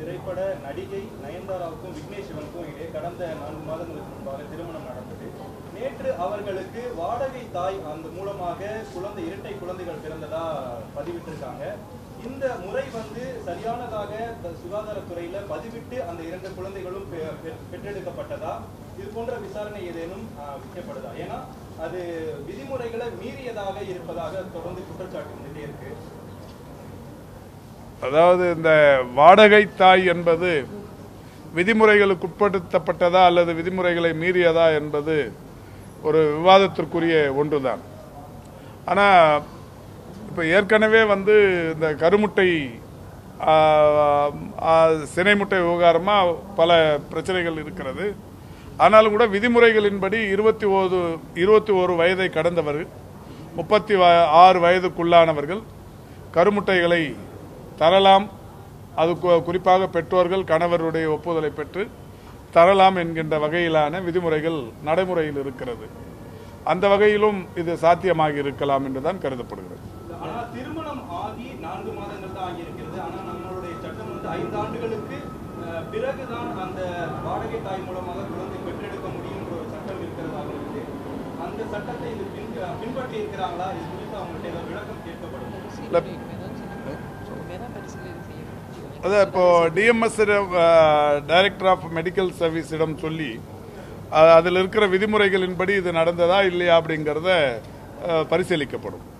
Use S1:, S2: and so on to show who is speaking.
S1: திரைப்பட நடிகை நயன்தாராவுக்கும் விக்னேஷ் சிவனுக்கும் இடையே கடந்த நான்கு மாதங்களுக்கு முன்பாக திருமணம் நடந்தது நேற்று அவர்களுக்கு வாடகை தாய் அந்த மூலமாக குழந்தை இரட்டை குழந்தைகள் பிறந்ததா பதிவிட்டிருக்காங்க இந்த முறை வந்து சரியானதாக த- சுகாதாரத்துறையில பதிவிட்டு அந்த இரண்டு குழந்தைகளும் பெ- பெ- பெற்றெடுக்கப்பட்டதா இது போன்ற விசாரணை ஏதேனும் ஆஹ், வைக்கப்படுதா ஏன்னா அது விதிமுறைகளை மீறியதாக இருப்பதாக தொடர்ந்து குற்றச்சாட்டு வந்துட்டே இருக்கு
S2: அதாவது இந்த வாடகை தாய் என்பது விதிமுறைகளுக்கு உட்படுத்தப்பட்டதா அல்லது விதிமுறைகளை மீறியதா என்பது ஒரு விவாதத்திற்குரிய ஒன்றுதான் ஆனால் இப்போ ஏற்கனவே வந்து இந்த கருமுட்டை ஆ, ஆ, சினை முட்டை விவகாரமாக பல பிரச்சனைகள் இருக்கிறது ஆனாலும் கூட விதிமுறைகளின்படி இருபத்தி ஓரு இருபத்தி ஓரு வயதை கடந்தவர் முப்பத்தி வ- ஆறு வயதுக்குள்ளானவர்கள் கருமுட்டைகளை தரலாம் அது கு- குறிப்பாக பெற்றோர்கள் கணவருடைய ஒப்புதலை பெற்று தரலாம் என்கின்ற வகையிலான விதிமுறைகள் நடைமுறையில் இருக்கிறது அந்த வகையிலும் இது சாத்தியமாகி இருக்கலாம் என்றுதான் கருதப்படுகிறது
S1: ஆனா திருமணம் ஆகி நான்கு மாதங்கள் தான் ஆகியிருக்கிறது ஆனா நம்மளுடைய சட்டம் வந்து ஐந்து ஆண்டுகளுக்கு அஹ், பிறகுதான் அந்த வாடகை தாய் மூலமாக குழந்தை பெற்றெடுக்க முடியுன்ற ஒரு சட்டம் இருக்கிறதாக இருக்கு அந்த சட்டத்தை இது பின் பின்பற்றி இருக்கிறாங்களா இது குறித்து அவங்கள்ட்ட ஏதாவது விளக்கம் கேட்கப்படும்
S2: அதான் இப்போ டிஎம்எஸ் டைரக்டர் ஆஃப் மெடிக்கல் சர்வீஸிடம் சொல்லி அஹ், அதில் இருக்கிற விதிமுறைகளின்படி இது நடந்ததா இல்லையா அப்படிங்கிறத அஹ், பரிசீலிக்கப்படும்